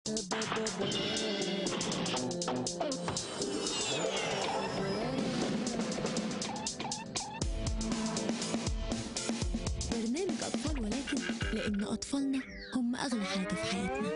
برنامج أطفال ولكن لأن أطفالنا هم أغلى حاجة في حياتنا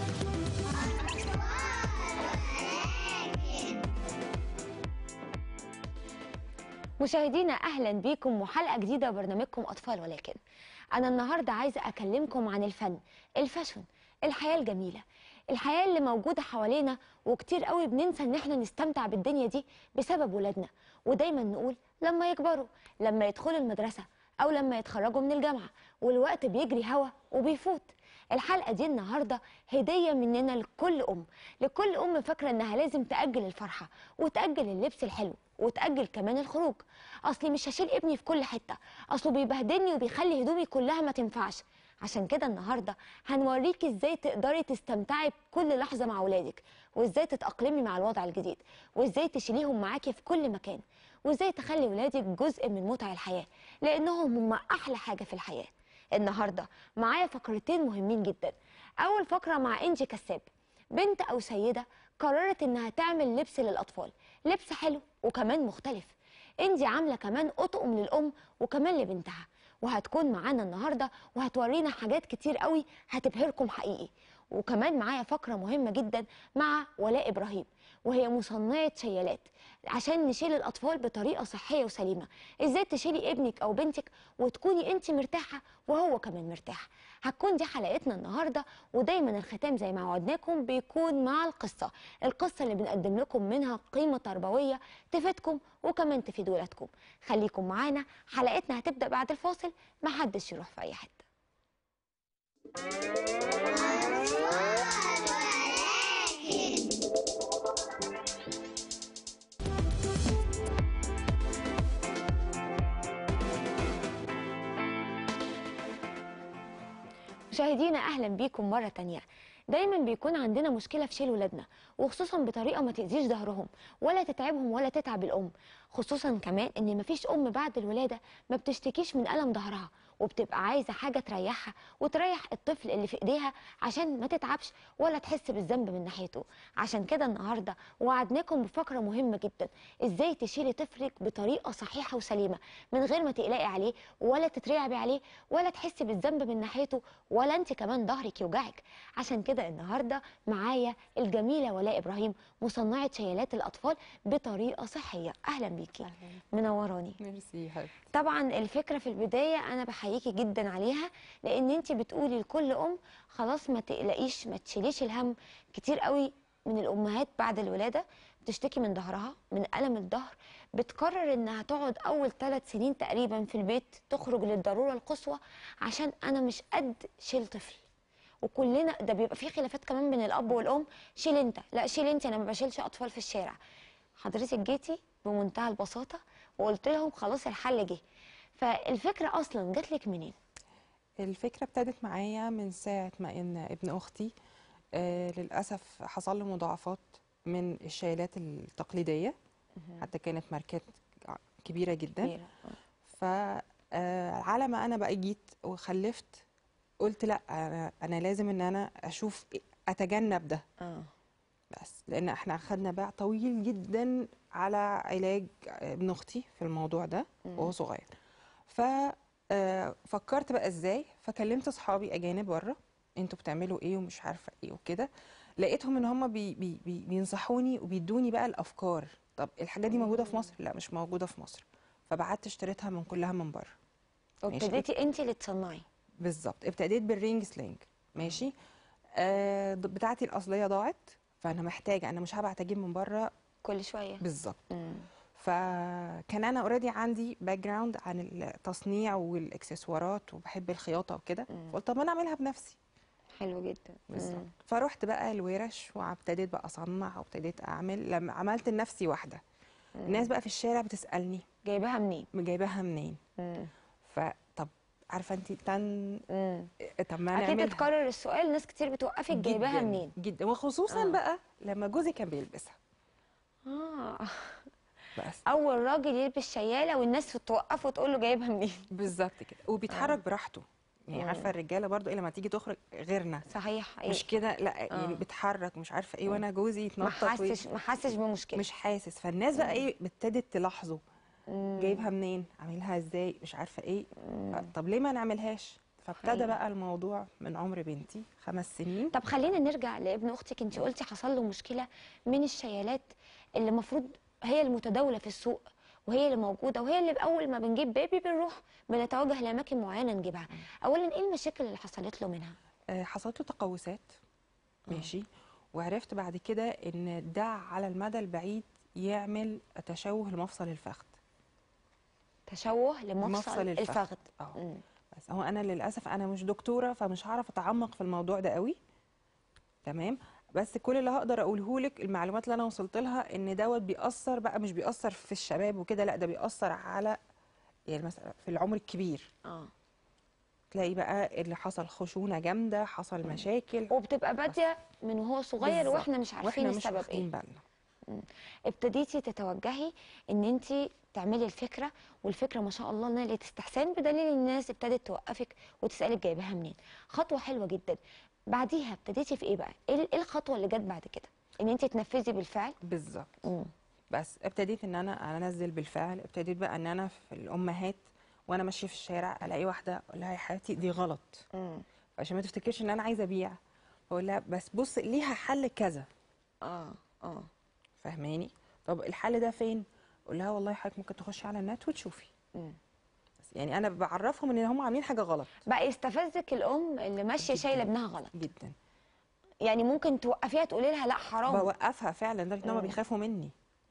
مشاهدينا اهلا بيكم وحلقه جديده برنامجكم اطفال ولكن انا النهارده عايزه اكلمكم عن الفن الفاشن الحياه الجميله الحياه اللي موجوده حوالينا وكتير قوي بننسى ان احنا نستمتع بالدنيا دي بسبب ولادنا ودايما نقول لما يكبروا لما يدخلوا المدرسه او لما يتخرجوا من الجامعه والوقت بيجري هوا وبيفوت الحلقه دي النهارده هديه مننا لكل ام لكل ام فاكره انها لازم تاجل الفرحه وتاجل اللبس الحلو وتاجل كمان الخروج اصلي مش هشيل ابني في كل حته اصله بيبهدلني وبيخلي هدومي كلها ما تنفعش عشان كده النهارده هنوريكي ازاي تقدري تستمتعي بكل لحظه مع اولادك وازاي تتاقلمي مع الوضع الجديد وازاي تشيليهم معاكي في كل مكان وازاي تخلي ولادك جزء من متع الحياه لانهم هم احلى حاجه في الحياه النهارده معايا فقرتين مهمين جدا اول فقره مع انجي كساب بنت او سيده قررت انها تعمل لبس للاطفال لبس حلو وكمان مختلف انجي عامله كمان اطقم للام وكمان لبنتها وهتكون معانا النهارده وهتورينا حاجات كتير قوي هتبهركم حقيقي وكمان معايا فقره مهمه جدا مع ولاء ابراهيم وهي مصنعه شيالات عشان نشيل الاطفال بطريقه صحيه وسليمه ازاي تشيلي ابنك او بنتك وتكوني انت مرتاحه وهو كمان مرتاح هتكون دي حلقتنا النهارده ودايما الختام زي ما وعدناكم بيكون مع القصه القصه اللي بنقدم لكم منها قيمه تربويه تفيدكم وكمان تفيد ولادكم خليكم معانا حلقتنا هتبدا بعد الفاصل محدش يروح في اي حته مشاهدينا اهلا بيكم مره تانية دايما بيكون عندنا مشكله في شيل ولادنا وخصوصا بطريقه ما تاذيش ظهرهم ولا تتعبهم ولا تتعب الام خصوصا كمان ان مفيش ام بعد الولاده ما بتشتكيش من الم ظهرها وبتبقى عايزه حاجه تريحها وتريح الطفل اللي في ايديها عشان ما تتعبش ولا تحس بالذنب من ناحيته عشان كده النهارده وعدناكم بفقره مهمه جدا ازاي تشيلي طفلك بطريقه صحيحه وسليمه من غير ما تقلقي عليه ولا تترعبي عليه ولا تحسي بالذنب من ناحيته ولا انت كمان ظهرك يوجعك عشان كده النهارده معايا الجميله ولاء ابراهيم مصنعه شيالات الاطفال بطريقه صحيه اهلا بيكي منوراني ميرسي حبيبتي طبعا الفكره في البدايه انا بحييكي جدا عليها لان انت بتقولي لكل ام خلاص ما تقلقيش ما تشيليش الهم كتير قوي من الامهات بعد الولاده بتشتكي من ظهرها من الم الظهر بتقرر انها تقعد اول ثلاث سنين تقريبا في البيت تخرج للضروره القصوى عشان انا مش قد شيل طفل وكلنا ده بيبقى في خلافات كمان بين الاب والام شيل انت لا شيل انت انا ما بشيلش اطفال في الشارع حضرتك جيتي بمنتهى البساطه وقلت لهم خلاص الحل جه فالفكره اصلا جات لك منين الفكره ابتدت معايا من ساعه ما ان ابن اختي آه للاسف حصل له مضاعفات من الشيلات التقليديه حتى كانت ماركات كبيره جدا كبيرة. ف آه، على ما انا بقى جيت وخلفت قلت لا انا انا لازم ان انا اشوف إيه- اتجنب ده اه بس لان احنا اخدنا باع طويل جدا على علاج ابن اختي في الموضوع ده وهو صغير ف آه، فكرت بقى ازاي فكلمت اصحابي اجانب بره انتوا بتعملوا ايه ومش عارفه ايه وكده لقيتهم ان هم بي بي بي بينصحوني وبيدوني بقى الافكار طب الحاجات دي موجوده في مصر لا مش موجوده في مصر فبعت اشتريتها من كلها من بره ماشي. وابتديتي انت اللي تصنعي بالظبط ابتديت بالرينج سلينج ماشي آه بتاعتي الاصليه ضاعت فانا محتاجه انا مش هبعت اجيب من بره كل شويه بالظبط مم. فكان انا اوريدي عندي باك جراوند عن التصنيع والاكسسوارات وبحب الخياطه وكده قلت طب ما انا اعملها بنفسي حلو جدا بالظبط مم. فرحت بقى الورش وابتديت بقى اصنع وابتديت اعمل لما عملت لنفسي واحده الناس بقى في الشارع بتسالني جايباها منين جايباها منين مم. فطب عارفه انت تن مم. طب ما اكيد نعملها اتكرر السؤال ناس كتير بتوقفك جايباها جداً- منين جدا وخصوصا آه. بقى لما جوزي كان بيلبسها اه بس اول راجل يلبس شياله والناس توقفه وتقول له جايبها منين بالظبط كده وبيتحرك براحته يعني مم. عارفه الرجاله برضو ايه لما تيجي تخرج غيرنا صحيح إيه؟ مش كده لا يعني آه. بتحرك مش عارفه ايه وانا جوزي ما يتنطط وي- حسش ما حسش بمشكله مش حاسس فالناس بقى ايه ابتدت تلاحظه مم. جايبها منين عاملها ازاي مش عارفه ايه طب ليه ما نعملهاش فابتدى حقيقي. بقى الموضوع من عمر بنتي خمس سنين طب خلينا نرجع لابن اختك انت قلتي حصل له مشكله من الشيالات اللي المفروض هي المتداوله في السوق وهي اللي موجوده وهي اللي اول ما بنجيب بيبي بنروح بنتوجه لاماكن معينه نجيبها اولا ايه المشاكل اللي حصلت له منها آه، حصلت له تقوسات ماشي وعرفت بعد كده ان ده على المدى البعيد يعمل تشوه لمفصل الفخذ تشوه لمفصل مفصل الفخذ. الفخذ اه مم. بس هو انا للاسف انا مش دكتوره فمش هعرف اتعمق في الموضوع ده قوي تمام بس كل اللي هقدر اقوله لك المعلومات اللي انا وصلت لها ان دوت بيأثر بقى مش بيأثر في الشباب وكده لا ده بيأثر على يعني مثلا في العمر الكبير اه تلاقي بقى اللي حصل خشونه جامده حصل مشاكل وبتبقى باديه من وهو صغير بالظبط. واحنا مش عارفين واحنا مش السبب واخدين ايه بالنا ابتديتي تتوجهي ان انت تعملي الفكره والفكره ما شاء الله نالت استحسان بدليل الناس ابتدت توقفك وتسالك جايباها منين خطوه حلوه جدا بعديها ابتديتي في ايه بقى ايه إيه الخطوه اللي جت بعد كده ان انت تنفذي بالفعل بالظبط مم. بس ابتديت ان انا انزل بالفعل ابتديت بقى ان انا في الامهات وانا ماشيه في الشارع الاقي واحده اقول لها يا حياتي دي غلط مم. عشان ما تفتكرش ان انا عايزه ابيع بقول لها بس بص ليها حل كذا اه اه فاهماني طب الحل ده فين اقول لها والله حضرتك ممكن تخشي على النت وتشوفي مم. بس يعني انا بعرفهم ان هم عاملين حاجه غلط بقى يستفزك الام اللي ماشيه شايله ابنها غلط جدا يعني ممكن توقفيها تقولي لها لا حرام بوقفها فعلا لدرجه ان هم مم. بيخافوا مني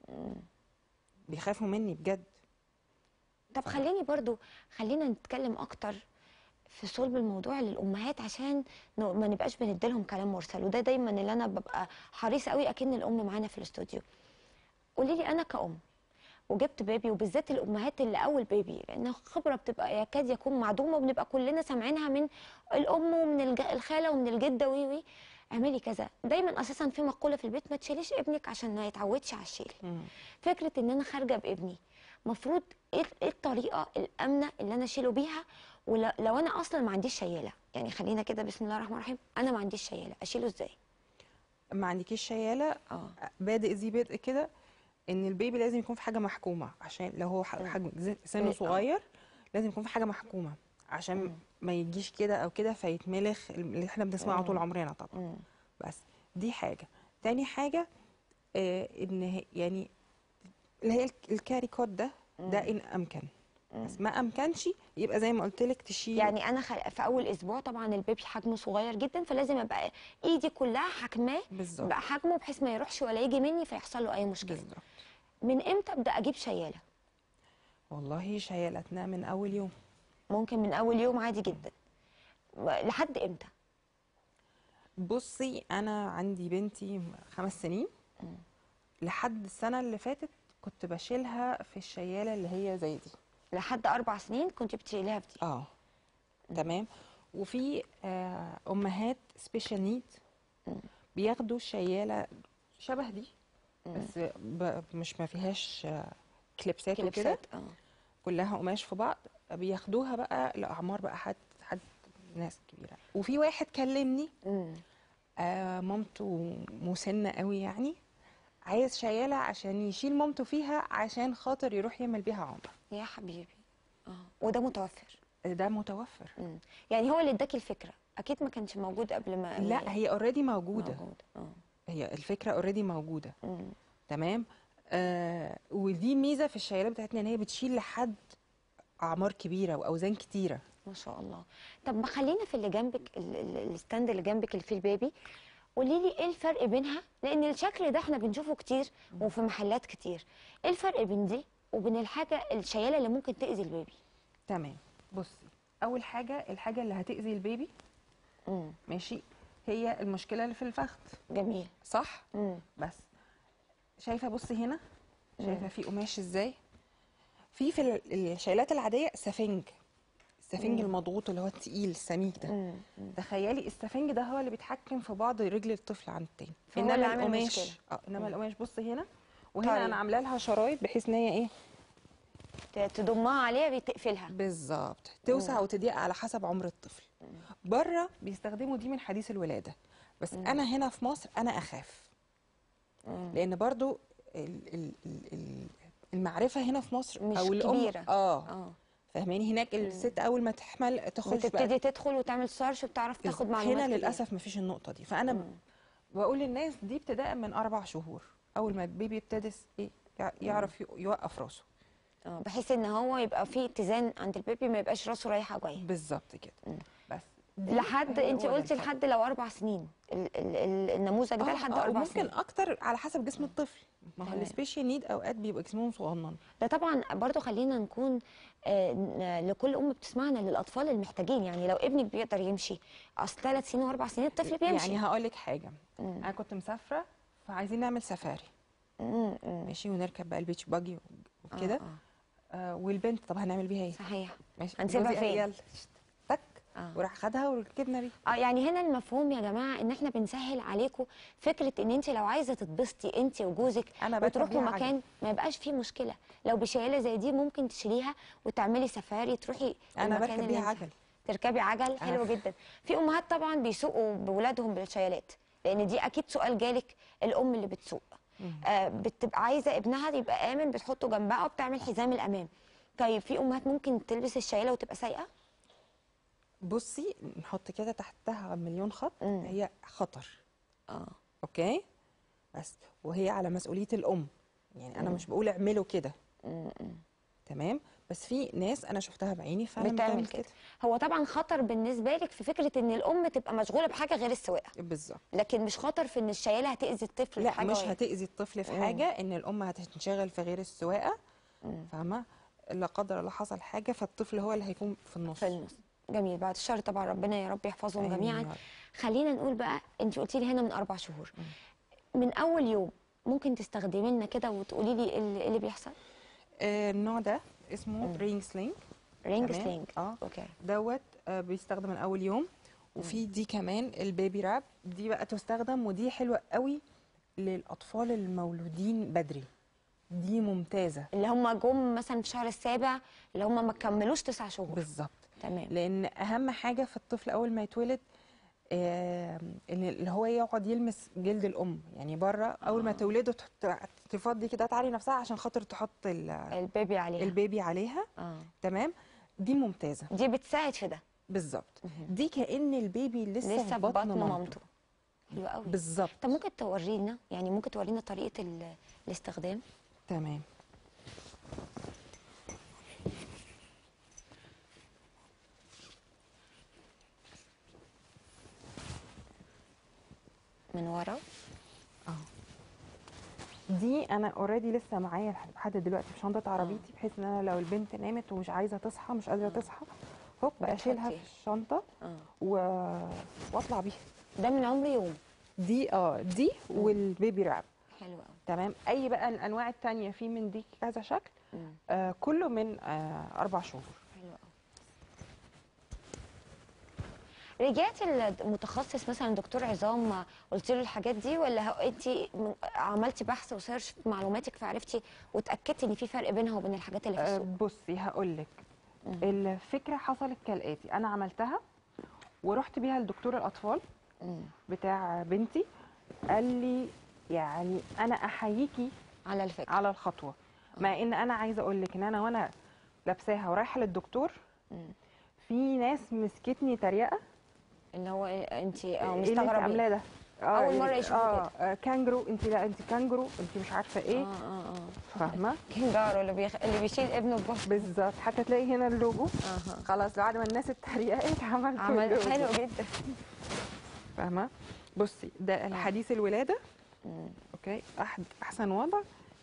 بيخافوا مني بجد طب خليني برضو خلينا نتكلم اكتر في صلب الموضوع للامهات عشان ن- ما نبقاش بنديلهم كلام مرسل وده دايما اللي انا ببقى حريصه قوي اكن الام معانا في الاستوديو قولي لي انا كأم وجبت بيبي وبالذات الامهات اللي اول بيبي لان الخبره بتبقى يكاد يكون معدومه وبنبقى كلنا سامعينها من الام ومن الج- الخاله ومن الجده وي وي اعملي كذا دايما اساسا في مقوله في البيت ما تشيليش ابنك عشان ما يتعودش على الشيل مم. فكره ان انا خارجه بابني مفروض ايه إيه الطريقه الامنه اللي انا اشيله بيها ولو انا اصلا ما عنديش شياله يعني خلينا كده بسم الله الرحمن الرحيم انا ما عنديش شياله اشيله ازاي ما عندكيش شياله اه بادئ ذي بدء كده ان البيبي لازم يكون في حاجه محكومه عشان لو هو ح- حجم ز- سنه آه. صغير لازم يكون في حاجه محكومه عشان ما يجيش كده او كده فيتملخ اللي احنا بنسمعه طول عمرنا طبعا مم. بس دي حاجه تاني حاجه آه ان هي- يعني اللي هي الك- الكاري كود ده ده ان امكن بس ما امكنش يبقى زي ما قلت لك تشيل يعني انا خل... في اول اسبوع طبعا البيبي حجمه صغير جدا فلازم ابقى ايدي كلها حكماه بالظبط بقى حجمه بحيث ما يروحش ولا يجي مني فيحصل له اي مشكله بالظبط من امتى ابدا اجيب شياله والله شيالتنا من اول يوم ممكن من اول يوم عادي جدا لحد امتى بصي انا عندي بنتي خمس سنين لحد السنه اللي فاتت كنت بشيلها في الشياله اللي هي زي دي لحد اربع سنين كنت بتشيليها في دي اه تمام وفي آه امهات سبيشال نيد بياخدوا شياله شبه دي بس ب... مش ما فيهاش آه، كليبسات وكده كليبسات اه كلها قماش في بعض بياخدوها بقى لاعمار بقى حد حد ناس كبيره وفي واحد كلمني مم. آه مامته مسنه قوي يعني عايز شياله عشان يشيل مامته فيها عشان خاطر يروح يعمل بيها عمره يا حبيبي اه وده متوفر ده متوفر مم. يعني هو اللي اداكي الفكره اكيد ما كانش موجود قبل ما لا هي اوريدي موجوده موجود اه هي الفكره اوريدي موجوده مم. تمام آه ودي ميزه في الشيالات بتاعتنا ان هي بتشيل لحد اعمار كبيره واوزان كتيره ما شاء الله طب ما خلينا في اللي جنبك ال- ال- الستاند اللي جنبك اللي فيه البيبي قولي لي ايه الفرق بينها لان الشكل ده احنا بنشوفه كتير وفي محلات كتير ايه الفرق بين دي وبين الحاجه الشياله اللي ممكن تاذي البيبي تمام بصي اول حاجه الحاجه اللي هتاذي البيبي امم ماشي هي المشكله اللي في الفخذ جميل صح امم بس شايفه بصي هنا شايفه في قماش ازاي في في ال- الشيلات العاديه سفنج السفنج المضغوط اللي هو التقيل السميك ده امم تخيلي السفنج ده هو اللي بيتحكم في بعض رجل الطفل عن التاني فهو اللي عامل القماش مشكلة. اه انما القماش بصي هنا وهنا طيب. انا عامله لها شرايط بحيث ان هي ايه بالظبط ت- تضمها عليها بتقفلها بالظبط توسع وتضيق على حسب عمر الطفل بره بيستخدموا دي من حديث الولاده بس انا هنا في مصر انا اخاف لان برضو ال- ال- ال- ال- المعرفه هنا في مصر مش او الام كبيرة. اه اه فاهماني هناك الست اول ما تحمل تخش بقى بتبتدي تدخل وتعمل سيرش وبتعرف تاخد معلومات هنا كتير. للاسف مفيش النقطه دي فانا ب- بقول للناس دي ابتداء من اربع شهور اول ما البيبي ابتدى س- ايه يع- يعرف ي- يوقف راسه اه بحيث ان هو يبقى في اتزان عند البيبي ما يبقاش راسه رايحه جايه بالظبط كده بس دي لحد هي انت هو ده قلتي الفرق. لحد لو اربع سنين ال ال ال النموذج ده آه، لحد آه، اربع وممكن سنين اكتر على حسب جسم الطفل ما هو تمام. السبيشال نيد اوقات بيبقى جسمهم صغنن ده طبعا برضو خلينا نكون آه، ن- لكل ام بتسمعنا للاطفال المحتاجين يعني لو ابنك بيقدر يمشي اصل ثلاث سنين واربع سنين الطفل بيمشي يعني هقول لك حاجه انا كنت مسافره فعايزين نعمل سفاري مم، مم. ماشي ونركب بقى البيتش باجي وكده آه، آه. آه والبنت طب هنعمل بيها ايه صحيح ماشي هنسيبها جوزي قال فين؟ يلا شت، تك آه. وراح خدها وركبنا بيها اه يعني هنا المفهوم يا جماعه ان احنا بنسهل عليكم فكره ان انت لو عايزه تتبسطي انت وجوزك أنا بركب وتروحوا بيها مكان ما يبقاش فيه مشكله لو بشياله زي دي ممكن تشيليها وتعملي سفاري تروحي انا المكان بركب اللي بيها انت- عجل تركبي عجل حلو جدا في امهات طبعا بيسوقوا بولادهم بالشيالات لان دي اكيد سؤال جالك الام اللي بتسوق آه بتبقى عايزه ابنها يبقى امن بتحطه جنبها وبتعمل حزام الامان طيب في امهات ممكن تلبس الشياله وتبقى سايقه بصي نحط كده تحتها مليون خط مم. هي خطر اه اوكي بس وهي على مسؤوليه الام يعني انا مش بقول اعملوا كده تمام بس في ناس انا شفتها بعيني فعلا بتعمل كده هو طبعا خطر بالنسبه لك في فكره ان الام تبقى مشغوله بحاجه غير السواقه بالظبط لكن مش خطر في ان الشياله هتاذي الطفل في لا حاجه مش وهي- هتاذي الطفل في مم. حاجه ان الام هتنشغل في غير السواقه فاهمه لا قدر الله حصل حاجه فالطفل هو اللي هيكون في النص في النص جميل بعد الشر طبعا ربنا يا رب يحفظهم آمين جميعا يا رب. خلينا نقول بقى انت قلتي لي هنا من اربع شهور من اول يوم ممكن تستخدمي لنا كده وتقولي لي ايه اللي إيه اللي بيحصل آه النوع ده اسمه رينج سلينج رينج تمام. سلينج اه اوكي دوت آه بيستخدم من اول يوم وفي دي كمان البيبي راب دي بقى تستخدم ودي حلوه قوي للاطفال المولودين بدري دي ممتازه اللي هم جم مثلا في الشهر السابع اللي هم ما كملوش تسع شهور بالظبط تمام لان اهم حاجه في الطفل اول ما يتولد آه، ان اللي هو يقعد يلمس جلد الام يعني بره اول ما تولده تحط- تفضي كده تعالي نفسها عشان خاطر تحط ال- البيبي عليها البيبي عليها اه تمام دي ممتازه دي بتساعد في ده بالظبط دي كأن البيبي لسه, لسه في بطن مامته حلو قوي بالظبط طب ممكن تورينا يعني ممكن تورينا طريقه ال- الاستخدام تمام من ورا اه دي انا اوريدي لسه معايا لحد دلوقتي في شنطه عربيتي بحيث ان انا لو البنت نامت ومش عايزه تصحى مش قادره تصحى هوب اشيلها في بتحطي. الشنطه اه و... واطلع بيها ده من عمر يوم دي اه دي والبيبي راب حلو قوي تمام اي بقى الانواع التانية في من دي كذا شكل مم. آه كله من آه اربع شهور حلو قوي رجعتي المتخصص مثلا دكتور عظام قلت له الحاجات دي ولا انت عملتي بحث وسيرش في معلوماتك فعرفتي وتاكدتي ان في فرق بينها وبين الحاجات اللي في آه السوق بصي هقول لك الفكره حصلت كالاتي انا عملتها ورحت بيها لدكتور الاطفال مم. بتاع بنتي قال لي يعني انا احييكي على الفكره على الخطوه مع ان انا عايزه اقول لك ان انا وانا لابساها ورايحه للدكتور مم. في ناس مسكتني تريقه اللي هو انت اه ايه اللي انت مستغربه عاملاه ده أول مرة يشوفوا اه آه، كانجرو انت لا انت كانجرو انت مش عارفه ايه اه اه اه فاهمه كنجارو اللي بيخ... اللي بيشيل ابنه ببطنه بالظبط حتى تلاقي هنا اللوجو اها خلاص بعد ما الناس اتريقت عملت عمل اللوجو. حلو جدا فاهمه بصي ده الحديث الولاده مم. اوكي أحد احسن وضع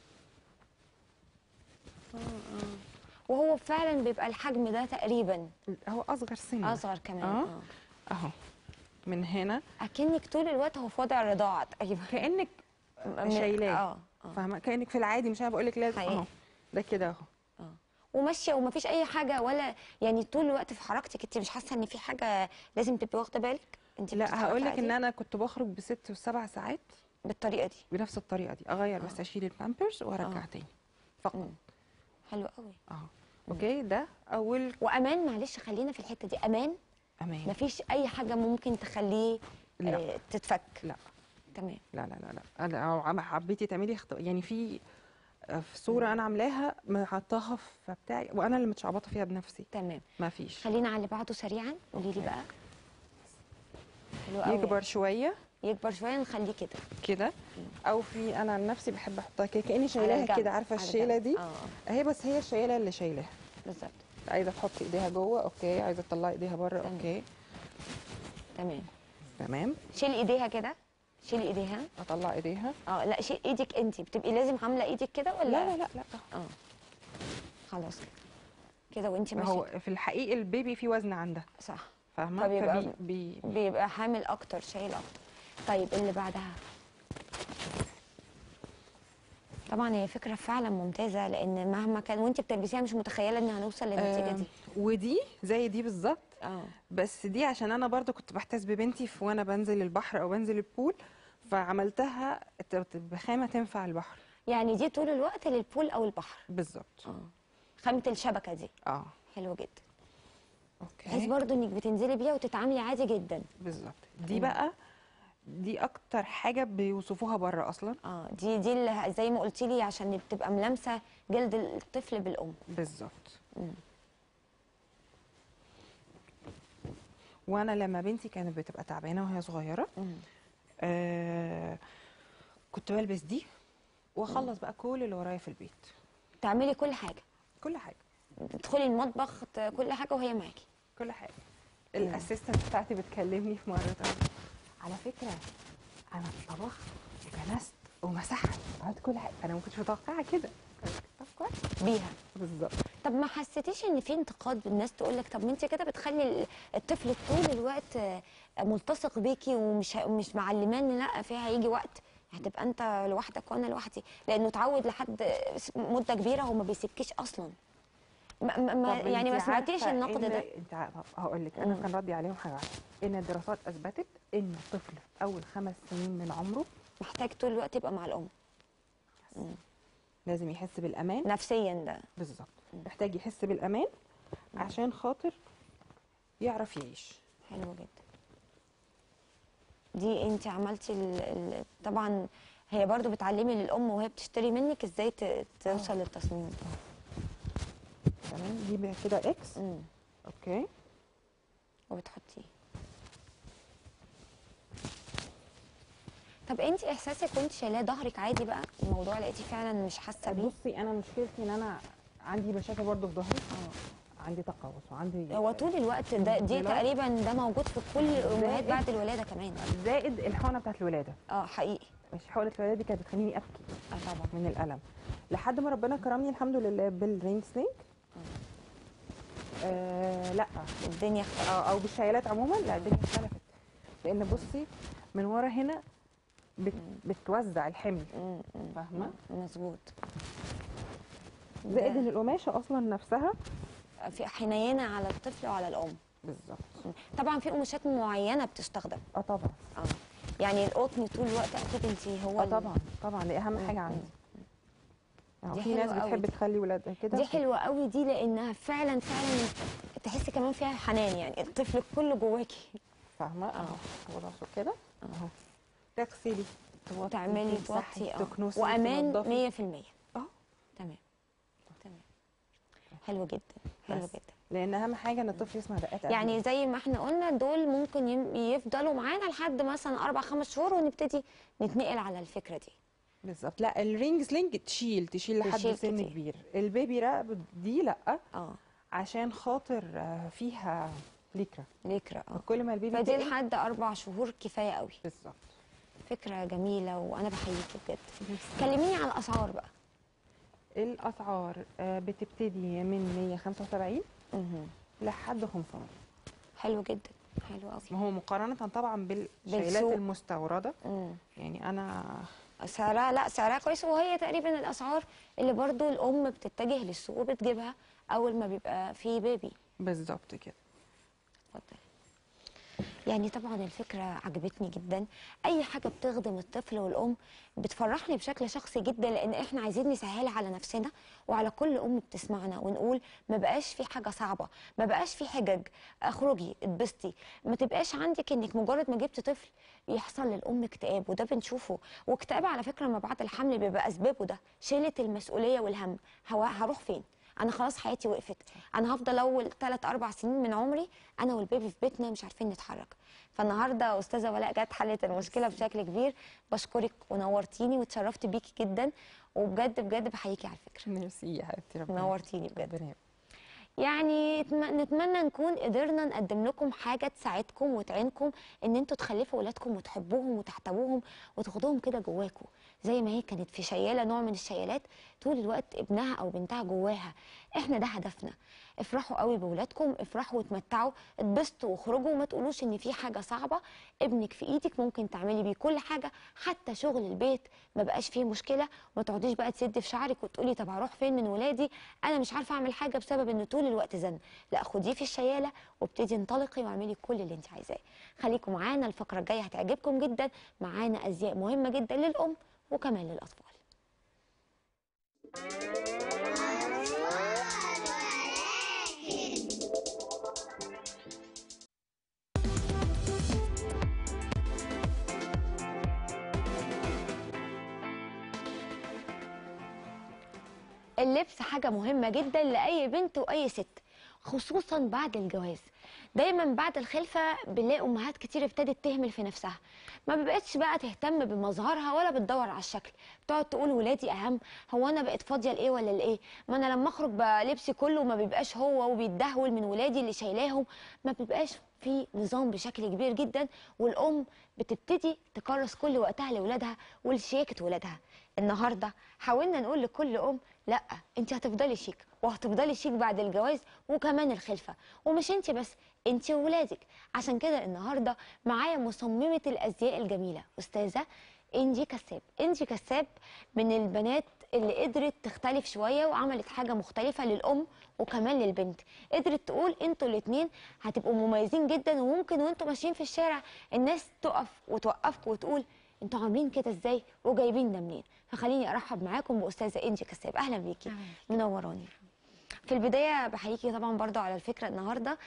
وهو فعلا بيبقى الحجم ده تقريبا هو اصغر سن اصغر كمان آه. اه اهو من هنا اكنك طول الوقت هو في وضع الرضاعه تقريبا كانك من- شايلاه. اه اه فاهمه كانك في العادي مش انا بقول لك لازم حقيقي. اهو ده كده اهو اه وماشيه ومفيش اي حاجه ولا يعني طول الوقت في حركتك انت مش حاسه ان في حاجه لازم تبقي واخده بالك انت لا هقول لك عادي ان انا كنت بخرج بست وسبع ساعات بالطريقه دي بنفس الطريقه دي اغير بس اشيل البامبرز وارجع آه. تاني فقط مم. حلو قوي اه اوكي ده اول وامان معلش خلينا في الحته دي امان امان مفيش اي حاجه ممكن تخليه لا. آه تتفك لا تمام لا لا لا لا انا لو عم- حبيتي تعملي اخت... يعني في في صوره انا عاملاها حطاها في بتاعي وانا اللي متشعبطه فيها بنفسي تمام ما فيش خلينا على اللي بعده سريعا قولي لي بقى حلو قوي يكبر شويه يكبر شويه نخليه كده كده او في انا عن نفسي بحب احطها كده كاني على شايلاها الجنب، كده عارفه على الشيله الجنب. دي اه اهي بس هي الشايله اللي شايلاها بالظبط عايزه تحطي ايديها جوه اوكي عايزه تطلعي ايديها بره تمام. اوكي تمام تمام شيل ايديها كده شيل ايديها اطلع ايديها اه لا شيل ايدك انت بتبقي لازم عامله ايدك كده ولا لا لا لا لا اه خلاص كده كده وانت ما ماشيه هو في الحقيقه البيبي فيه وزن عندها صح فاهمه فبيبقى- فبي بي بيبقى حامل اكتر شايل اكتر طيب اللي بعدها طبعا هي فكره فعلا ممتازه لان مهما كان وانت بتلبسيها مش متخيله ان هنوصل للنتيجه آم، دي ودي زي دي بالظبط اه بس دي عشان انا برضو كنت بحتاس ببنتي في وانا بنزل البحر او بنزل البول فعملتها ت- بخامه تنفع البحر يعني دي طول الوقت للبول او البحر بالظبط اه خامه الشبكه دي اه حلوه جدا بحيث اوكي برضو انك بتنزلي بيها وتتعاملي عادي جدا بالظبط دي بقى دي اكتر حاجه بيوصفوها بره اصلا اه دي دي اللي زي ما قلتي لي عشان بتبقى ملامسه جلد الطفل بالام بالظبط مم. وانا لما بنتي كانت بتبقى تعبانه وهي صغيره مم. آه كنت بلبس دي واخلص بقى كل اللي ورايا في البيت تعملي كل حاجه كل حاجه تدخلي المطبخ ت- كل حاجه وهي معاكي كل حاجه الاسيستنت بتاعتي بتكلمني في مره تانية على فكره انا طبخت وكنست ومسحت عملت كل حاجه انا ما كنتش متوقعه كده طب كويس بيها بالظبط طب ما حسيتيش ان في انتقاد الناس تقول لك طب ما انت كده بتخلي ال- الطفل طول الوقت آه، ملتصق بيكي ومش ه- مش معلماه ان لا في هيجي وقت هتبقى انت لوحدك وانا لوحدي لانه اتعود لحد مده كبيره هو ما بيسيبكيش اصلا ما ما ما طب يعني ما انت سمعتيش عارفة النقد إن- ده انت ع- هقول لك انا مم. كان ردي عليهم حاجه واحده ان الدراسات اثبتت ان الطفل في اول خمس سنين من عمره محتاج طول الوقت يبقى مع الام لازم يحس بالامان نفسيا ده بالظبط محتاج يحس بالامان عشان خاطر يعرف يعيش حلو جدا دي انت عملتي ال... ال... طبعا هي برضو بتعلمي للام وهي بتشتري منك ازاي ت... توصل للتصميم تمام دي بقى كده اكس امم اوكي وبتحطيه طب انت احساسك وانت شايلاه ظهرك عادي بقى الموضوع لقيتي فعلا مش حاسه بيه بصي انا مشكلتي ان انا عندي مشاكل برضه في ظهري اه عندي تقوس وعندي هو طول الوقت ده دي دلوقتي- تقريبا ده موجود في كل الامهات زائد- بعد الولاده كمان زائد الحقنه بتاعت الولاده اه حقيقي مش حقنه الولاده دي كانت بتخليني ابكي اه طبعا من الالم لحد ما ربنا كرمني الحمد لله بالرينج سلينج آه لا الدنيا اختلفت أو, او بالشيلات عموما لا الدنيا اختلفت لان بصي من ورا هنا بت بتوزع الحمل مم، مم. فاهمه مظبوط زائد ده ان القماشه اصلا نفسها في حنينه على الطفل وعلى الام بالظبط طبعا في قماشات معينه بتستخدم اه طبعا اه يعني القطن طول الوقت اكيد انت هو اه ال- طبعا طبعا دي اهم مم، حاجه مم. عندي يعني دي في ناس حلوة قوي بتحب دي. تخلي ولادها كده دي حلوه قوي دي لانها فعلا فعلا تحسي كمان فيها حنان يعني الطفل كله جواكي فاهمه اه. اهو راسه كده اهو تغسلي توطي تعملي تمسحي، توطي اه تكنسي وامان تنضفي. 100% اه تمام تمام حلو جدا حلو بس. جدا لان اهم حاجه ان الطفل يسمع دقات قلبه. يعني زي ما احنا قلنا دول ممكن يم- يفضلوا معانا لحد مثلا اربع خمس شهور ونبتدي نتنقل على الفكره دي بالظبط لا الرينج سلينج تشيل تشيل لحد تشيل سن كتير. كبير البيبي رقبه دي لا اه عشان خاطر آه، فيها ليكرا ليكرا اه كل ما البيبي فدي تقل- لحد اربع شهور كفايه قوي بالظبط فكره جميله وانا بحييكي بجد كلميني على الاسعار بقى الاسعار آه، بتبتدي من 175 مهم. لحد 500 حلو جدا حلو قوي ما هو مقارنه طبعا بالشيلات بالسوق. المستورده مم. يعني انا سعرها لا سعرها كويس وهي تقريبا الاسعار اللي برضو الام بتتجه للسوق وبتجيبها اول ما بيبقى في بيبي بالظبط كده اتفضلي يعني طبعا الفكرة عجبتني جدا أي حاجة بتخدم الطفل والأم بتفرحني بشكل شخصي جدا لأن إحنا عايزين نسهلها على نفسنا وعلى كل أم بتسمعنا ونقول ما بقاش في حاجة صعبة ما بقاش في حجج اخرجي اتبسطي ما تبقاش عندك إنك مجرد ما جبت طفل يحصل للأم اكتئاب وده بنشوفه واكتئاب على فكرة ما بعد الحمل بيبقى أسبابه ده شيلة المسؤولية والهم هو هروح فين انا خلاص حياتي وقفت انا هفضل اول 3 4 سنين من عمري انا والبيبي في بيتنا مش عارفين نتحرك فالنهارده استاذه ولاء جت حلت المشكله بشكل كبير بشكرك ونورتيني واتشرفت بيكي جدا وبجد بجد بحييكي على فكره ميرسي يا حبيبتي ربنا نورتيني بجد ربنا يبارك. يعني يتم- نتمنى نكون قدرنا نقدم لكم حاجه تساعدكم وتعينكم ان انتوا تخلفوا ولادكم وتحبوهم وتحتووهم وتاخدوهم كده جواكم زي ما هي كانت في شياله نوع من الشيالات طول الوقت ابنها او بنتها جواها احنا ده هدفنا افرحوا قوي بولادكم افرحوا وتمتعوا اتبسطوا واخرجوا وما تقولوش ان في حاجه صعبه ابنك في ايدك ممكن تعملي بيه كل حاجه حتى شغل البيت ما بقاش فيه مشكله وما تقعديش بقى تسدي في شعرك وتقولي طب هروح فين من ولادي انا مش عارفه اعمل حاجه بسبب ان طول الوقت زن لا خديه في الشياله وابتدي انطلقي واعملي كل اللي انت عايزاه خليكم معانا الفقره الجايه هتعجبكم جدا معانا ازياء مهمه جدا للام وكمان للاطفال اللبس حاجة مهمة جدا لأي بنت وأي ست خصوصا بعد الجواز دايما بعد الخلفة بنلاقي أمهات كتير ابتدت تهمل في نفسها ما بقتش بقى تهتم بمظهرها ولا بتدور على الشكل بتقعد تقول ولادي أهم هو أنا بقيت فاضية لإيه ولا لإيه ما أنا لما أخرج بقى لبسي كله ما بيبقاش هو وبيتدهول من ولادي اللي شايلاهم ما بيبقاش في نظام بشكل كبير جدا والأم بتبتدي تكرس كل وقتها لولادها ولشياكة ولادها النهارده حاولنا نقول لكل ام لا انت هتفضلي شيك وهتفضلي شيك بعد الجواز وكمان الخلفه ومش انت بس انت وولادك عشان كده النهارده معايا مصممه الازياء الجميله استاذه انجي كساب انجي كساب من البنات اللي قدرت تختلف شويه وعملت حاجه مختلفه للام وكمان للبنت قدرت تقول انتوا الاتنين هتبقوا مميزين جدا وممكن وانتوا ماشيين في الشارع الناس تقف وتوقفكم وتقول انتوا عاملين كده ازاي وجايبين ده منين فخليني ارحب معاكم باستاذه انجي كساب اهلا بيكي منوراني في البدايه بحييكي طبعا برضو على الفكره النهارده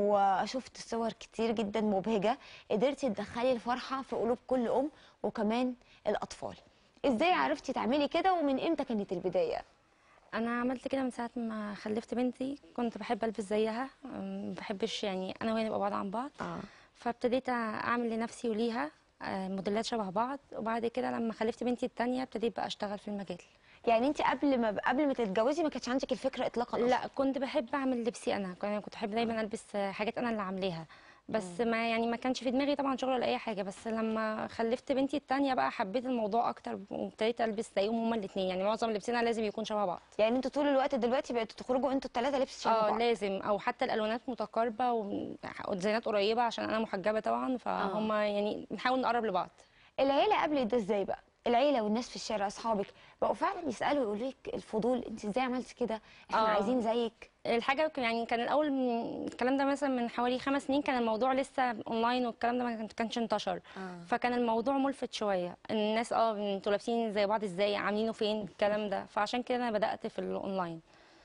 وشفت صور كتير جدا مبهجه قدرتي تدخلي الفرحه في قلوب كل ام وكمان الاطفال ازاي عرفتي تعملي كده ومن امتى كانت البدايه انا عملت كده من ساعه ما خلفت بنتي كنت بحب البس زيها أم، ما بحبش يعني انا وهي نبقى بعاد عن بعض اه فابتديت اعمل لنفسي وليها آه، موديلات شبه بعض وبعد كده لما خلفت بنتي التانية ابتديت بقى اشتغل في المجال يعني انت قبل ما قبل ما تتجوزي ما كانش عندك الفكره اطلاقا أصلاً. لا كنت بحب اعمل لبسي انا كنت كنت بحب دايما البس آه، حاجات انا اللي عاملاها بس ما يعني ما كانش في دماغي طبعا شغل ولا اي حاجه بس لما خلفت بنتي التانية بقى حبيت الموضوع اكتر وابتديت البس زيهم هما الاثنين يعني معظم لبسنا لازم يكون شبه بعض يعني انتوا طول الوقت دلوقتي بقيتوا تخرجوا انتوا الثلاثه لبس شبه اه بعض لازم او حتى الالوانات متقاربه وديزاينات قريبه عشان انا محجبه طبعا فهم يعني نحاول نقرب لبعض العيله قبل ده ازاي بقى العيله والناس في الشارع اصحابك بقوا فعلا يسالوا يقولوا لك الفضول انت ازاي عملتي كده احنا آه. عايزين زيك الحاجه كان- يعني كان الاول من الكلام ده مثلا من حوالي خمس سنين كان الموضوع لسه اونلاين والكلام ده ما كان- كانش انتشر آه. فكان الموضوع ملفت شويه الناس اه انتوا لابسين زي بعض ازاي عاملينه فين الكلام ده فعشان كده انا بدات في الاونلاين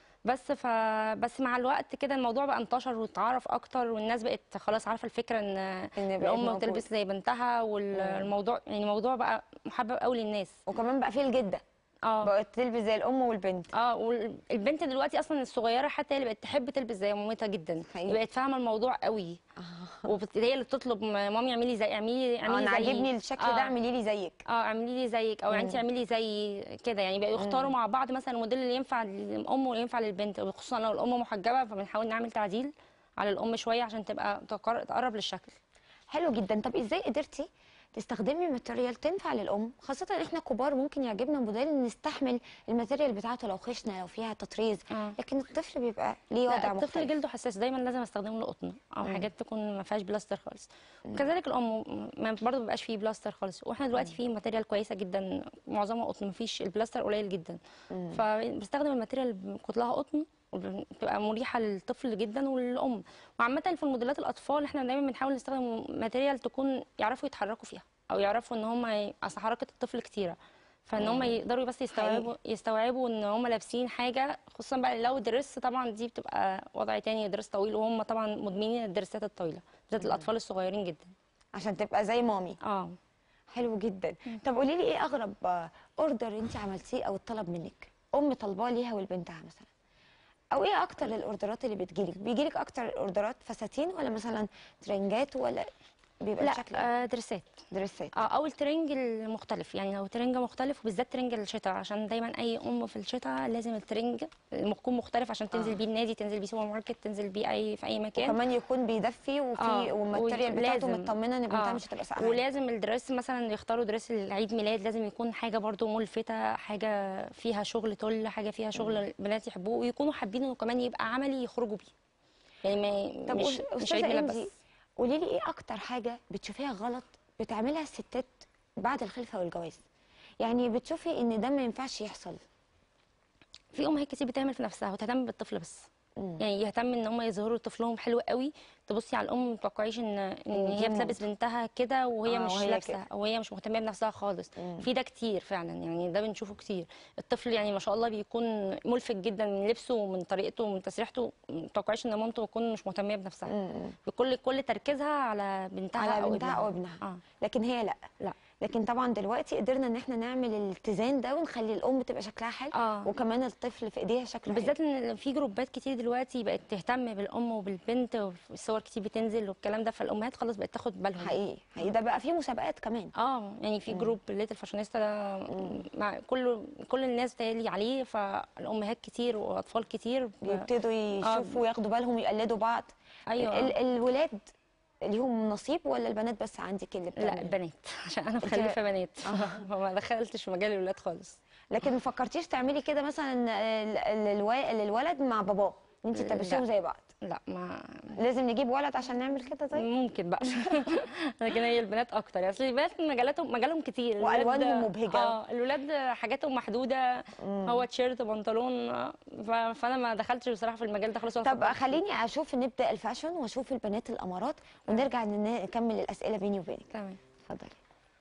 بس ف بس مع الوقت كده الموضوع بقى انتشر واتعرف اكتر والناس بقت خلاص عارفه الفكره ان إن بقت الام موجود. بتلبس زي بنتها والموضوع يعني الموضوع بقى محبب قوي للناس وكمان بقى في الجده اه بقت تلبس زي الام والبنت اه والبنت دلوقتي اصلا الصغيره حتى هي اللي بقت تحب تلبس زي مامتها جدا حقيقي. بقت فاهمه الموضوع قوي وبت- هي اللي بتطلب م- مامي اعملي زي اعملي آه، اعملي انا زي عاجبني الشكل ده اعملي لي زيك اه اعملي لي زيك او انت اعملي زي كده يعني بقوا يختاروا مع بعض مثلا الموديل اللي ينفع للام واللي ينفع للبنت خصوصا لو الام محجبه فبنحاول نعمل تعديل على الام شويه عشان تبقى تقر- تقرب للشكل حلو جدا طب ازاي قدرتي تستخدمي ماتيريال تنفع للام خاصه ان احنا كبار ممكن يعجبنا موديل نستحمل الماتيريال بتاعته لو خشنه لو فيها تطريز آه. لكن الطفل بيبقى ليه وضع لا الطفل مختلف جلده حساس دايما لازم استخدم له قطن او حاجات تكون ما فيهاش بلاستر خالص وكذلك الام ما برضه ما بيبقاش فيه بلاستر خالص واحنا دلوقتي في ماتيريال كويسه جدا معظمها قطن ما فيش البلاستر قليل جدا فبستخدم الماتيريال اللي كتلها قطن وبتبقى مريحه للطفل جدا وللام وعامه في الموديلات الاطفال احنا دايما بنحاول نستخدم ماتيريال تكون يعرفوا يتحركوا فيها او يعرفوا ان هم ي- اصل حركه الطفل كتيره فان هم يقدروا بس يستوعبوا يستوعبوا ان هم لابسين حاجه خصوصا بقى لو درس طبعا دي بتبقى وضع تاني درس طويل وهم طبعا مدمنين الدرسات الطويله بالذات الاطفال الصغيرين جدا عشان تبقى زي مامي اه حلو جدا طب قولي لي ايه اغرب اوردر انت عملتيه او اتطلب منك ام طالباه ليها ولبنتها مثلا او ايه اكتر الاوردرات اللي بتجيلك بيجيلك اكتر الاوردرات فساتين ولا مثلا ترنجات ولا بيبقى لا الشكل إيه؟ آه درسات دريسات اه او الترنج المختلف يعني لو ترنج مختلف وبالذات ترنج الشتاء عشان دايما اي ام في الشتاء لازم الترنج يكون مختلف عشان تنزل آه. بيه النادي تنزل بيه سوبر ماركت تنزل بيه اي في اي مكان وكمان يكون بيدفي وفي آه، والماتيريال بتاعته ولازم- مطمنه ان بنتها آه، مش هتبقى ساقعه ولازم الدرس مثلا يختاروا درس لعيد ميلاد لازم يكون حاجه برضو ملفته حاجه فيها شغل تل حاجه فيها شغل البنات يحبوه ويكونوا حابين انه كمان يبقى عملي يخرجوا بيه يعني ما طب مش مش مش عيد استاذه ميلاد انجي بس قولي لي ايه اكتر حاجه بتشوفيها غلط بتعملها الستات بعد الخلفه والجواز يعني بتشوفي ان ده ما ينفعش يحصل في امهات كتير بتعمل في نفسها وتهتم بالطفل بس مم. يعني يهتم ان هم يظهروا طفلهم حلو قوي تبصي على الام ما تتوقعيش ان ان دي هي بتلبس بنتها كده وهي آه، مش وهي لابسه كده. او هي مش مهتمه بنفسها خالص مم. في ده كتير فعلا يعني ده بنشوفه كتير الطفل يعني ما شاء الله بيكون ملفت جدا من لبسه ومن طريقته ومن تسريحته ما تتوقعيش ان مامته تكون مش مهتمه بنفسها مم. بكل كل تركيزها على بنتها على او بنتها ابنها او ابنها اه لكن هي لا لا لكن طبعا دلوقتي قدرنا ان احنا نعمل الاتزان ده ونخلي الام تبقى شكلها حلو اه وكمان الطفل في ايديها شكله بالذات ان في جروبات كتير دلوقتي بقت تهتم بالام وبالبنت والصور كتير بتنزل والكلام ده فالامهات خلاص بقت تاخد بالهم حلو. حقيقي حقيقي ده بقى فيه مسابقات كمان اه يعني في جروب ليتل فاشونيستا ده مع كل كل الناس بتالي عليه فالامهات كتير واطفال كتير ب- بيبتدوا يشوفوا وياخدوا بالهم يقلدوا بعض ايوه ال- الولاد ليهم نصيب ولا البنات بس عندك اللي لا بتعمل البنات عشان انا مخلفه بنات فما دخلتش في مجال الولاد خالص لكن ما فكرتيش تعملي كده مثلا ال- ال- الوا- للولد مع باباه ان انت لا. تلبسيهم زي بعض لا ما لازم نجيب ولد عشان نعمل كده طيب ممكن بقى لكن هي البنات اكتر يعني اصل البنات مجالاتهم مجالهم كتير الولاد- وألوانهم مبهجة. اه الولاد حاجاتهم محدوده هو تيشيرت بنطلون ف- فانا ما دخلتش بصراحه في المجال ده خالص ولا طب فكرت فيه. خليني اشوف نبدا الفاشن واشوف البنات الامارات ونرجع ن- نكمل الاسئله بيني وبينك تمام اتفضلي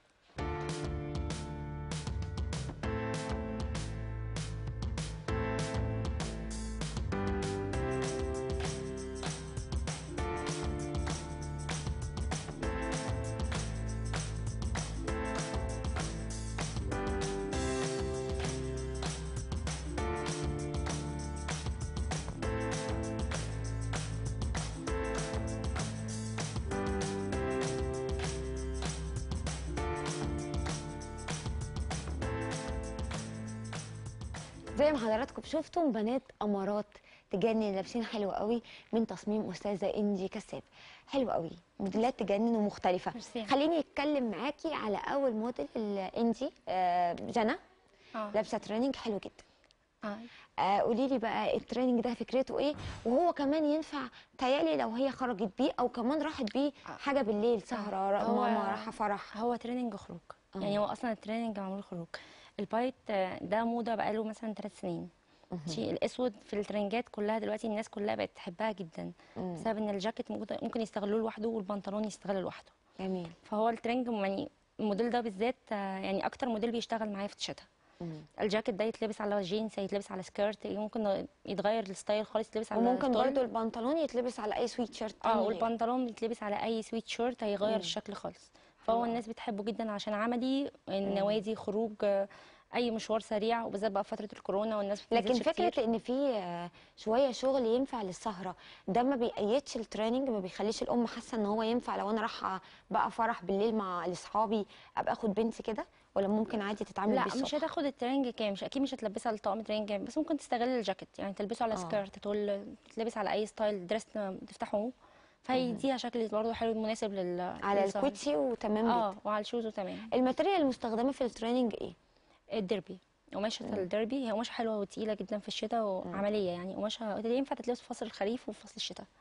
زي ما حضراتكم شفتم بنات امارات تجنن لابسين حلو قوي من تصميم استاذه انجي كساب حلو قوي موديلات تجنن ومختلفه ميرسي. خليني اتكلم معاكي على اول موديل ال- انجي آه، جنى اه لابسه تريننج حلو جدا اه آه قولي لي بقى التريننج ده فكرته ايه وهو كمان ينفع تهيألي لو هي خرجت بيه او كمان راحت بيه حاجه بالليل سهره هو- ماما رايحه فرح هو تريننج خروج آه. يعني هو اصلا التريننج معمول خروج البايت آه، ده موضه بقاله مثلا ثلاث سنين شيء الاسود في الترنجات كلها دلوقتي الناس كلها بقت تحبها جدا مم. بسبب ان الجاكيت موجود- ممكن يستغلوه لوحده والبنطلون يستغل لوحده جميل فهو الترنج يعني الموديل ده بالذات آه، يعني اكتر موديل بيشتغل معايا في الشتاء مم. الجاكيت ده يتلبس على جينز يتلبس على سكيرت ممكن يتغير الستايل خالص يتلبس على وممكن ستول. برضو البنطلون يتلبس على اي سويت شيرت اه تاني. والبنطلون بيتلبس على اي سويت شيرت هيغير الشكل خالص فهو الناس بتحبه جدا عشان عملي النوادي خروج آه، اي مشوار سريع وبالذات بقى في فتره الكورونا والناس لكن بتنزلش فكره كتير. ان في آه، شويه شغل ينفع للسهره ده ما بيقيدش التريننج ما بيخليش الام حاسه ان هو ينفع لو انا رايحه بقى فرح بالليل مع اصحابي ابقى اخد بنتي كده ولا ممكن عادي تتعامل لا بيه مش الصبح؟ هتاخد الترنج كام مش اكيد مش هتلبسها لطقم ترنج كام بس ممكن تستغل الجاكيت يعني تلبسه على آه. سكيرت تقول تلبس على اي ستايل دريس تفتحه فيديها شكل برضه حلو مناسب لل على للسهر. الكوتشي وتمام اه جدا وعلى الشوز وتمام الماتيريال المستخدمه في التريننج ايه الدربي قماشة الدربي هي قماشة حلوة وتقيلة جدا في الشتاء وعملية يعني قماشة ينفع تتلبس في فصل الخريف وفي فصل الشتاء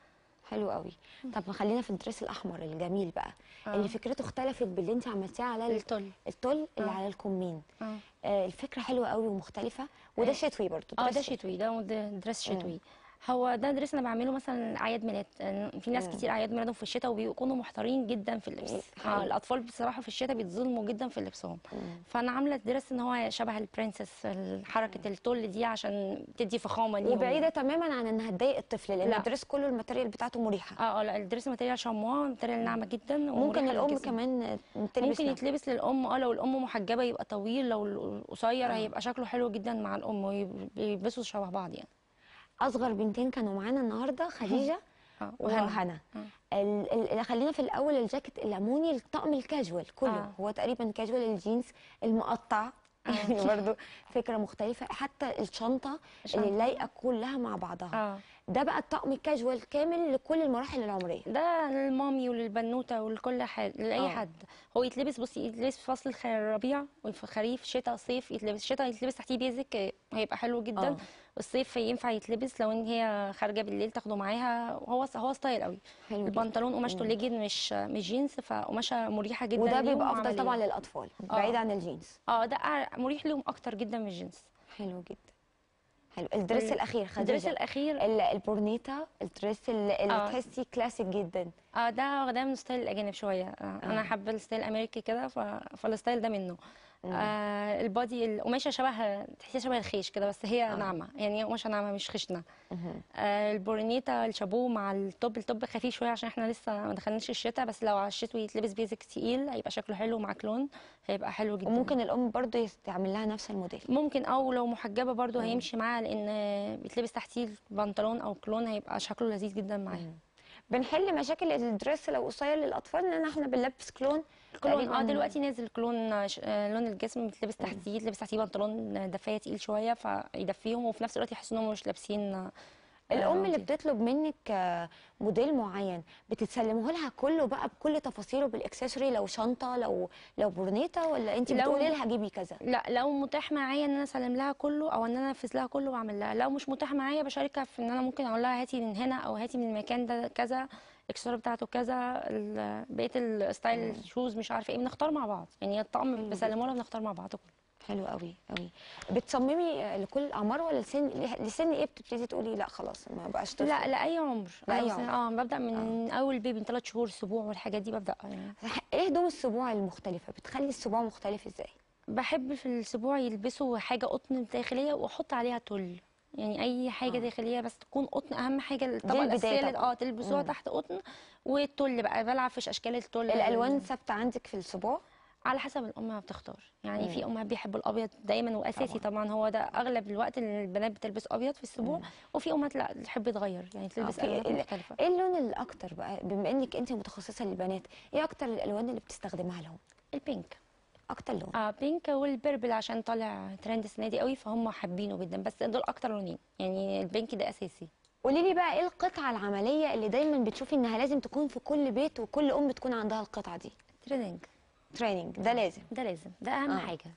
حلو قوي طب ما خلينا في الدريس الاحمر الجميل بقى آه. اللي فكرته اختلفت باللي انت عملتيه على ال- التل التل اللي آه. على الكمين اه آه الفكره حلوه قوي ومختلفه وده آه. شتوي برضه اه ده دريس شتوي ده ده دريس شتوي هو ده دريس انا بعمله مثلا اعياد ميلاد آه، في ناس كتير اعياد ميلادهم في الشتاء وبيكونوا محتارين جدا في اللبس حلو. آه الاطفال بصراحه في الشتاء بيتظلموا جدا في لبسهم فانا عامله الدريس ان هو شبه البرنسس حركه التل دي عشان تدي فخامه ليهم وبعيده تماما عن انها تضايق الطفل لان لا. الدريس كله الماتيريال بتاعته مريحه اه اه لا الدريس ماتيريال شموا ماتيريال ناعمه جدا ممكن ومريحة الام للجسم. كمان تلبس ممكن معاه. يتلبس للام اه لو الام محجبه يبقى طويل لو القصير هيبقى شكله حلو جدا مع الام ويلبسوا شبه بعض يعني اصغر بنتين كانوا معانا النهارده خديجه اه وهنا ال- ال- خلينا في الاول الجاكيت الليموني الطقم الكاجوال كله آه. هو تقريبا كاجوال الجينز المقطع يعني برضو فكره مختلفه حتى الشنطه اللي الشنطة. لايقه كلها مع بعضها اه ده بقى الطقم الكاجوال كامل لكل المراحل العمريه ده للمامي وللبنوته ولكل حد لاي آه. حد هو يتلبس بصي يتلبس في فصل الخ- الربيع وفي خريف شتاء صيف يتلبس شتاء يتلبس تحتيه بيزك آه، هيبقى حلو جدا آه. الصيف ينفع يتلبس لو ان هي خارجه بالليل تاخده معاها هو هو ستايل قوي حلو جدا. البنطلون قماشته ليجن مش مش جينز فقماشه مريحه جدا وده ليهم بيبقى افضل وعملية. طبعا للاطفال بعيد عن الجينز اه ده أع- مريح ليهم اكتر جدا من الجينز حلو جدا حلو الدريس ال- الاخير خديجه الدريس الاخير ال- البورنيتا الدريس اللي, اللي آه. تحسي كلاسيك جدا اه ده واخداه من ستايل الاجانب شويه آه. انا حابه الستايل الامريكي كده ف... فالستايل ده منه آه البادي القماشه شبه تحسيها شبه الخيش كده بس هي آه. ناعمه يعني هي قماشه ناعمه مش خشنه آه البورنيتا الشابو مع التوب التوب خفيف شويه عشان احنا لسه ما دخلناش الشتاء بس لو على الشتوي يتلبس بيزك تقيل هيبقى شكله حلو مع كلون هيبقى حلو جدا وممكن الام برضو يستعمل لها نفس الموديل ممكن او لو محجبه برضو هيمشي معاها لان بيتلبس تحتيه بنطلون او كلون هيبقى شكله لذيذ جدا معاها بنحل مشاكل الدريس لو قصير للاطفال لان احنا بنلبس كلون كلون اه تقريباً- دلوقتي نازل كلون آه، ش- آه، لون الجسم بيتلبس تحتيه يتلبس تحتيه بنطلون دفايه تقيل شويه فيدفيهم وفي نفس الوقت يحسوا انهم مش لابسين آه، الام اللي دي. بتطلب منك آه، موديل معين بتتسلمه لها كله بقى بكل تفاصيله بالاكسسوري لو شنطه لو لو برنيطه ولا انت لو- بتقولي لها جيبي كذا لا لو متاح معايا ان انا اسلم لها كله او ان انا انفذ لها كله واعمل لها لو مش متاح معايا بشاركها في ان انا ممكن اقول لها هاتي من هنا او هاتي من المكان ده كذا الاكسسوار بتاعته كذا ال- بقيه الستايل الشوز مش عارفه ايه بنختار مع بعض يعني الطقم بسلمه لها بنختار مع بعض كله حلو قوي قوي بتصممي آه، لكل الاعمار ولا لسن لسن ايه بتبتدي تقولي لا خلاص ما بقاش طفل لا لاي عمر لأي أنا عمر. اه ببدا من اول بيبي من ثلاث شهور اسبوع والحاجات دي ببدا يعني ايه هدوم السبوع المختلفه بتخلي السبوع مختلف ازاي بحب في الاسبوع يلبسوا حاجه قطن داخليه واحط عليها تل يعني اي حاجه آه. داخليه بس تكون قطن اهم حاجه الطبقه البداية الاساسيه اللي- طبعاً. اه تلبسوها مم. تحت قطن والتل بقى بلعب في اشكال التل الالوان ثابته عندك في السبوع على حسب الام ما بتختار يعني في امهات بيحبوا الابيض دايما واساسي طبعاً. طبعا, هو ده اغلب الوقت اللي البنات بتلبس ابيض في الاسبوع وفي امهات لا تحب تغير يعني تلبس آه، في الوانات ال- مختلفه ايه اللون الاكتر بقى بما انك انت متخصصه للبنات ايه اكتر الالوان اللي بتستخدمها لهم البينك اكتر لون اه بينك والبربل عشان طالع ترند السنه دي قوي فهم حابينه جدا بس دول اكتر لونين يعني البينك ده اساسي قولي لي بقى ايه القطعه العمليه اللي دايما بتشوفي انها لازم تكون في كل بيت وكل ام تكون عندها القطعه دي تريننج تريننج ده لازم ده لازم ده اهم آه. آه. حاجه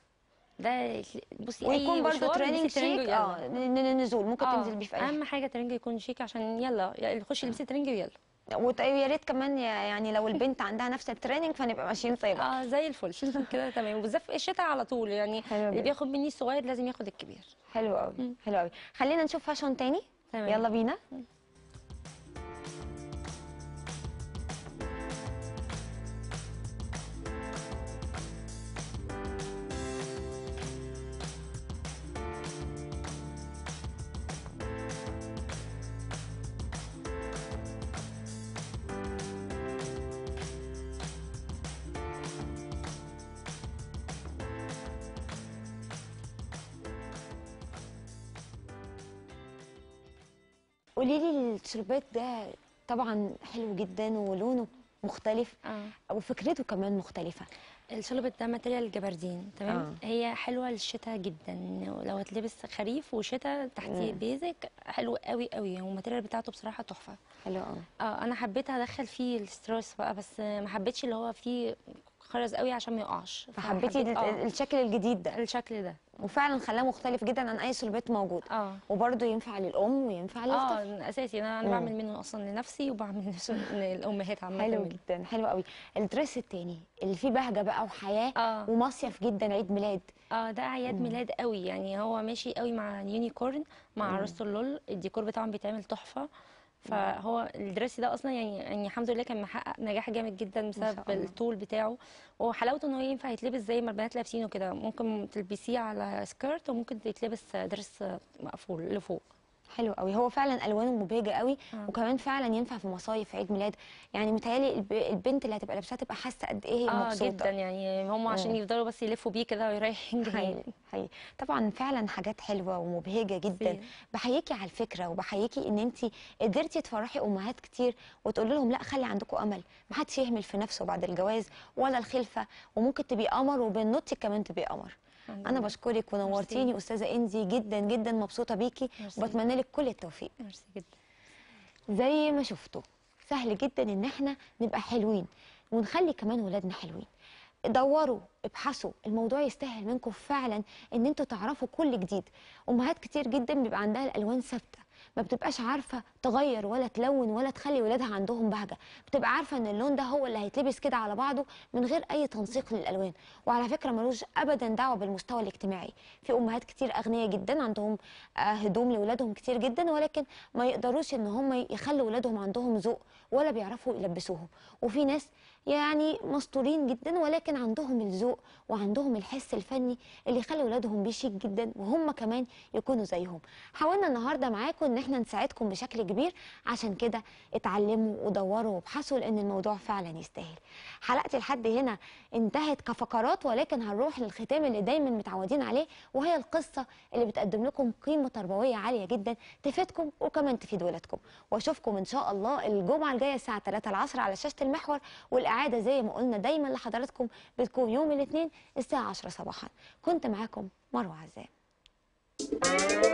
ده بصي ويكون أي برضه مشوار تريننج تلبسي ترنج شيك ويلا. اه ن- ن- نزول ممكن آه. تنزل بيه في اي اهم حاجه ترنج يكون شيك عشان يلا يلا خشي البسي ترنج ويلا وت- ويا ريت كمان ي- يعني لو البنت عندها نفس التريننج فنبقى ماشيين سوا اه زي الفل كده تمام وبالذات في الشتاء على طول يعني حلو اللي جدا. بياخد مني الصغير لازم ياخد الكبير حلو قوي حلو قوي خلينا نشوف فاشون تاني تمام. يلا بينا قولي لي الشربات ده طبعا حلو جدا ولونه مختلف اه وفكرته كمان مختلفة الشلبت ده ماتريال جبردين تمام آه. هي حلوه للشتاء جدا لو هتلبس خريف وشتاء تحتيه بيزك حلو قوي قوي والماتريال بتاعته بصراحه تحفه حلو قوي اه انا حبيت ادخل فيه الستريس بقى بس ما حبيتش اللي هو فيه خرز قوي عشان ما يقعش فحبيتي فحبيت- ال- آه الشكل الجديد ده الشكل ده وفعلا خلاه مختلف جدا عن اي سلوبات موجود اه وبرده ينفع للام وينفع للطفل اه اساسي انا انا مم. بعمل منه اصلا لنفسي وبعمل للامهات عامه حلو منه. جدا حلو قوي الدريس التاني اللي فيه بهجه بقى وحياه اه ومصيف جدا عيد ميلاد اه ده اعياد ميلاد قوي يعني هو ماشي قوي مع اليونيكورن مع عروسه اللول الديكور بتاعهم بيتعمل تحفه فهو الدراسي ده اصلا يعني يعني الحمد لله كان محقق نجاح جامد جدا بسبب شاء الله. الطول بتاعه وحلاوته ان هو ينفع يتلبس زي ما البنات لابسينه كده ممكن تلبسيه على سكيرت وممكن يتلبس درس مقفول لفوق حلو قوي هو فعلا الوانه مبهجه قوي آه. وكمان فعلا ينفع في مصايف عيد ميلاد يعني متهيألي الب- البنت اللي هتبقى لابساها تبقى حاسه قد ايه هي اه مبسوطه جدا يعني هم عشان مم. يفضلوا بس يلفوا بيه كده ويريحوا حقيقي جايين حقيقي طبعا فعلا حاجات حلوه ومبهجه جدا ميرسي. بحييكي على الفكره وبحييكي ان انت قدرتي تفرحي امهات كتير وتقولي لهم لا خلي عندكم امل ما حدش يهمل في نفسه بعد الجواز ولا الخلفه وممكن تبقي قمر وبنوتك كمان تبقي قمر الحمد انا لله. بشكرك ونورتيني استاذه انزي جدا جدا مبسوطه بيكي ميرسي. وبتمنى لك كل التوفيق ميرسي جدا زي ما شفتوا سهل جدا ان احنا نبقى حلوين ونخلي كمان ولادنا حلوين دوروا ابحثوا الموضوع يستاهل منكم فعلا ان انتوا تعرفوا كل جديد امهات كتير جدا بيبقى عندها الالوان ثابته ما بتبقاش عارفه تغير ولا تلون ولا تخلي ولادها عندهم بهجه بتبقى عارفه ان اللون ده هو اللي هيتلبس كده على بعضه من غير اي تنسيق للالوان وعلى فكره ملوش ابدا دعوه بالمستوى الاجتماعي في امهات كتير اغنياء جدا عندهم آه، هدوم لاولادهم كتير جدا ولكن ما يقدروش ان هم يخلوا ولادهم عندهم ذوق ولا بيعرفوا يلبسوهم وفي ناس يعني مستورين جدا ولكن عندهم الذوق وعندهم الحس الفني اللي يخلي ولادهم بيه شيك جدا وهم كمان يكونوا زيهم حاولنا النهارده معاكم ان احنا نساعدكم بشكل كبير عشان كده اتعلموا ودوروا وابحثوا لان الموضوع فعلا يستاهل حلقتي لحد هنا انتهت كفقرات ولكن هنروح للختام اللي دايما متعودين عليه وهي القصه اللي بتقدم لكم قيمه تربويه عاليه جدا تفيدكم وكمان تفيد ولادكم واشوفكم ان شاء الله الجمعه الجايه الساعه 3 العصر على شاشه المحور والاعاده زي ما قلنا دايما لحضراتكم بتكون يوم الاثنين الساعه 10 صباحا كنت معاكم مروه عزام